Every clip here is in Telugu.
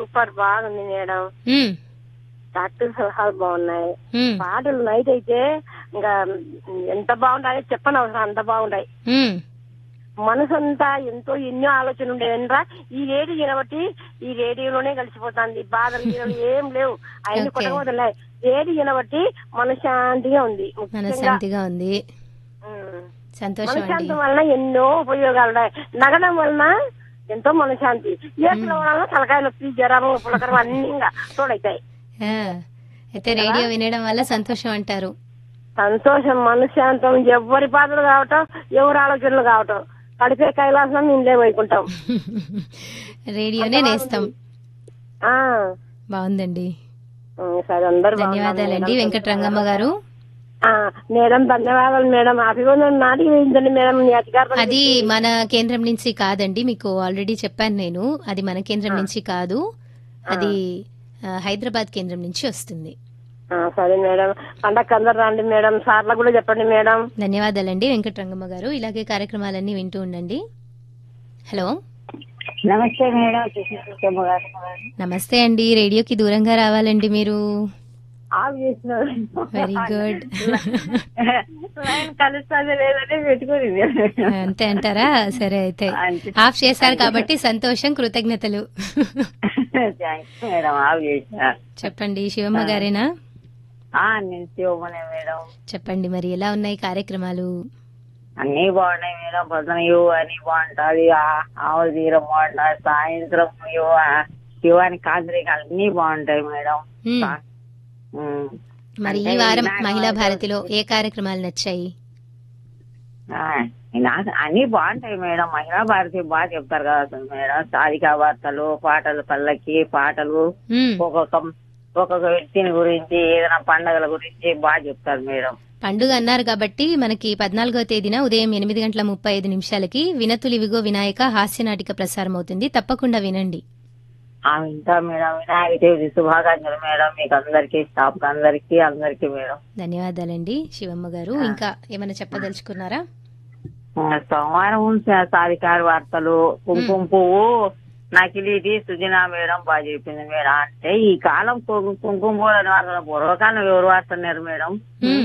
సూపర్ బాగుంది మేడం ఉమ్, డాక్టర్ సలహాలు బాగున్నాయి ఉమ్, పాటలు నైట్ అయితే ఇంకా ఎంత బాగుంటాయో చెప్పని అవసరం అంత బాగుంటాయి ఉమ్. మనసు అంతా ఎంతో ఎన్నో ఆలోచనలు ఉండేవనరా ఈ రేడియో వినబట్టి ఈ రేడియోలోనే కలిసిపోతుంది బాధలు గీధలు ఏం లేవు అవన్నీ Okay. కొట్టకపోతే రేడియో వినబట్టి మనశ్శాంతిగా ఉంది ముఖ్యంగా మనశ్శాంతిగా ఉంది ఉమ్. సంతోషం అండి మనశ్శాంతి వలన ఎన్నో ఉపయోగాలు ఉన్నాయి నగడం వలన ఎంతో మనశ్శాంతి ఏసుల వలన తలకాయ నొప్పి జ్వరం పులకరం అన్ని ఇంకా తోడైతాయి ఆ, అయితే రేడియో వినడం వల్ల సంతోషం అంటారు సంతోషం మనశ్శాంతం ఎవరి బాధలు కావటం ఎవరి ఆలోచనలు కావటం కడిపే కైలాసం ఇందే వైకుంటాం రేడియోనే నేస్తాం ఆ బాగుందండి ఉమ్, సరే అందరు ధన్యవాదాలండి వెంకటరంగమ్మ గారు మేడం ధన్యవాదాలు మేడం అభివందన నాటికి వేయించండి మేడం మీ అధికారులు అది మన కేంద్రం నుంచి కాదండి మీకు ఆల్రెడీ చెప్పాను నేను అది మన కేంద్రం నుంచి కాదు అది ఆ, హైదరాబాద్ కేంద్రం నుంచి వస్తుంది ఆ, సరే మేడం పండగ అందరు రండి మేడం సార్లకు కూడా చెప్పండి మేడం ధన్యవాదాలండి వెంకటరంగమ్మ గారు ఇలాగే కార్యక్రమాలన్నీ వింటూ ఉండండి హలో నమస్తే మేడం కృష్ణ గారు నమస్తే అండి రేడియోకి దూరంగా రావాలండి మీరు ఆఫ్ చేసినారు వెరీ గుడ్ లైన్ కలుస్తుంది లేదంటే పెట్టుకుని అంతే అంటారా సరే అయితే అంతే. ఆఫ్ చేశారు కాబట్టి సంతోషం కృతజ్ఞతలు థ్యాంక్స్ మేడం ఆఫ్ చేసిన చెప్పండి శివమ్మ గారేనా ఆ, నేను శివమనే మేడం చెప్పండి మరి ఎలా ఉన్నాయి కార్యక్రమాలు అన్ని బాగున్నాయి మేడం పొద్దున ఇవ్వు అని బాగుంటది ఆ- ఆవుల తీరం బాగుంటది సాయంత్రం ఇవ్వు ఆ- శివాని కాంద్రిక అన్ని బాగుంటాయి మేడం మ్మ్. ఉమ్. మరి ఈ అంటే వారం నాకు మహిళా భారతిలో ఏ కార్యక్రమాలు నచ్చాయి ఆ, నాకు అన్ని బాగుంటాయి మేడం మహిళా భారతి బాగా చెప్తారు కదా మేడం సాధికా వార్తలు పాటలు పల్లకి పాటలు మ్మ్. ఒక్కొక్క ఒక్కొక్క వ్యక్తిని గురించి ఏదైనా పండగల గురించి బాగా చెప్తారు మేడం పండుగ అన్నారు కాబట్టి మనకి పద్నాలుగో తేదీన ఉదయం ఎనిమిది గంటల ముప్పై ఐదు నిమిషాలకి వినతులివిగో వినాయక హాస్య నాటిక ప్రసారం అవుతుంది తప్పకుండా వినండి ఆ వింటా మేడం వినాయక చవితి శుభాకాంక్షలు మేడం మీకు అందరికి స్టాఫ్ అందరికి అందరికి మేడం ధన్యవాదాలండి శివమ్మ గారు ఇంకా ఏమైనా చెప్పదలుచుకున్నారా ఆ, సోమవారం సా- సాధికార వార్తలు కుంకుమ పువ్వు నకిలీది సుజనా మేడం బాగా చెప్పింది మేడం అంటే ఈ కాలం కు- కుంకుమ పువ్వు వార్తలు పూర్వకాలం ఎవరు వాడుతున్నారు మేడం మ్మ్.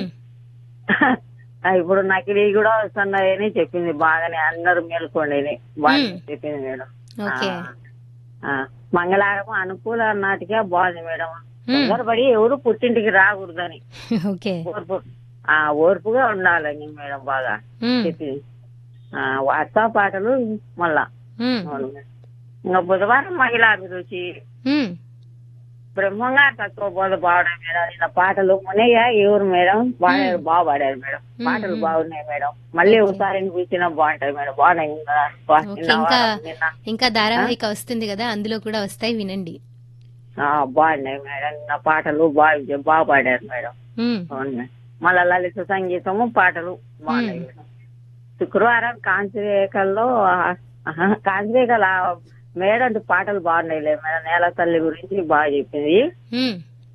ఆ, ఇప్పుడు నకిలీ కూడా వస్తున్నాయని చెప్పింది బాగానే అందరూ మేల్కోండి అని బాగా మ్మ్. చెప్పింది మేడం ఓకే ఆ, ఆ, మంగళవారం అనుకూల నాటిగా బాగుంది మేడం మ్మ్. తొందరపడి ఎవరు పుట్టింటికి రాకూడదని ఓకే ఓర్పు ఆ ఓర్పుగా ఉండాలని మేడం బాగా మ్మ్. చెప్పింది ఆ, వాట్సాప్ పాటలు మళ్ళా మ్మ్. అవును మేడం. ఇంకా బుధవారం మహిళా అభిరుచి మ్మ్. బ్రహ్మంగా తక్కువ బోధ పాడడం మేడం ఇలా పాటలు మునయ్య ఎవరు మేడం పాడారు బాగా పాడారు మేడం పాటలు బాగున్నాయి మేడం మళ్ళీ ఒకసారి వినిపించినా బాగుంటాయి మేడం బాగున్నాయి కదా. బా- ఓకే నిన్న ఇంకా వారం నిన్న ఇంకా ధారావాహిక వస్తుంది కదా అందులో కూడా వస్తాయి వినండి ఆ, బాగున్నాయి మేడం నిన్న పాటలు బాగా బాగా పాడారు మేడం మ్మ్. అవును మేడం. మళ్ళా లలిత సంగీతము పాటలు బాగున్నాయి మేడం శుక్రవారం కాంతిరేఖల్లో ఆహా, కాంతిరేఖల మేడం పాటలు బాగున్నాయిలే మేడం నేల తల్లి గురించి బాగా చెప్పింది మ్మ్.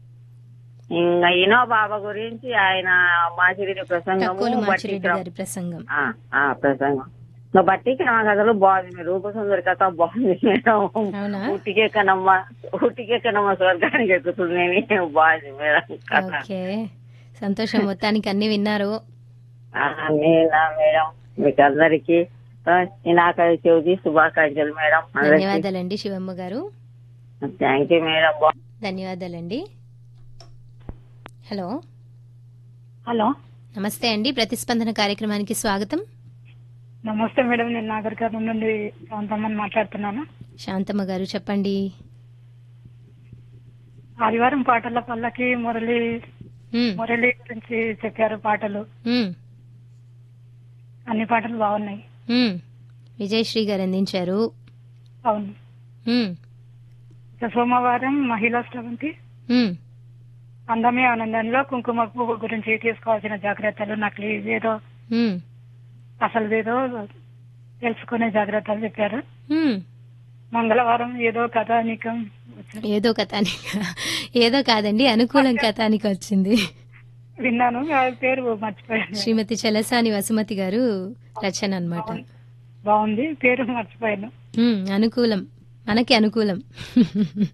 ఇంకా ఇనో బాబా గురించి ఆయన మాచిరెడ్డి ప్రసంగము తక్కువలు బట్టి మాచిరెడ్డి గారి ప్రసంగం ఆ, ఆ, ప్రసంగం ఇంకా బట్టి క్రమ కథలు బాగుంది మీ రూపసుందరి కథ బాగుంది మేడం అవునా ఉట్టికెక్కనమ్మ ఉట్టికెక్కనమ్మ స్వర్గానికి ఎక్కుతుంది అని బాగుంది మేడం కథ ఓకే సంతోషం మొత్తానికి అన్ని విన్నారు ఆ, నేనా మేడం మీకు అందరికి వినాయక చవితి శుభాకాంక్షలు మేడం అందరికి ధన్యవాదాలండి శివమ్మ గారు థ్యాంక్ యూ మేడం బా- ధన్యవాదాలండి హలో హలో నమస్తే అండి ప్రతిస్పందన కార్యక్రమానికి స్వాగతం నమస్తే మేడం నేను నాగరికర్ణం నుండి శాంతమ్మని మాట్లాడుతున్నాను శాంతమ్మ గారు చెప్పండి ఆదివారం పాటల పల్లకి మురళి మ్మ్. మురళి గురించి చెప్పారు పాటలు మ్మ్. అన్ని పాటలు బాగున్నాయి మ్మ్. విజయశ్రీ గారు అందించారు అవును మ్మ్. ఇక సోమవారం మహిళా స్రవంతి మ్మ్. అందమే ఆనందంలో కుంకుమ పువ్వు గురించి తీసుకోవాల్సిన జాగ్రత్తలు నకిలీ ఏదో మ్మ్. అసలు ఏదో తెలుసుకునే జాగ్రత్తలు చెప్పారు మ్మ్. మంగళవారం ఏదో కథానికం వచ్చారు. ఏదో కథానిక ఏదో కాదండి అనుకూలం కథానిక వచ్చింది విన్నాను ఆ పేరు మర్చిపోయాను శ్రీమతి చలసాని వసుమతి గారు రచన అన్నమాట బాగుంది పేరు మర్చిపోయాను మ్మ్. అనుకూలం మనకి అనుకూలం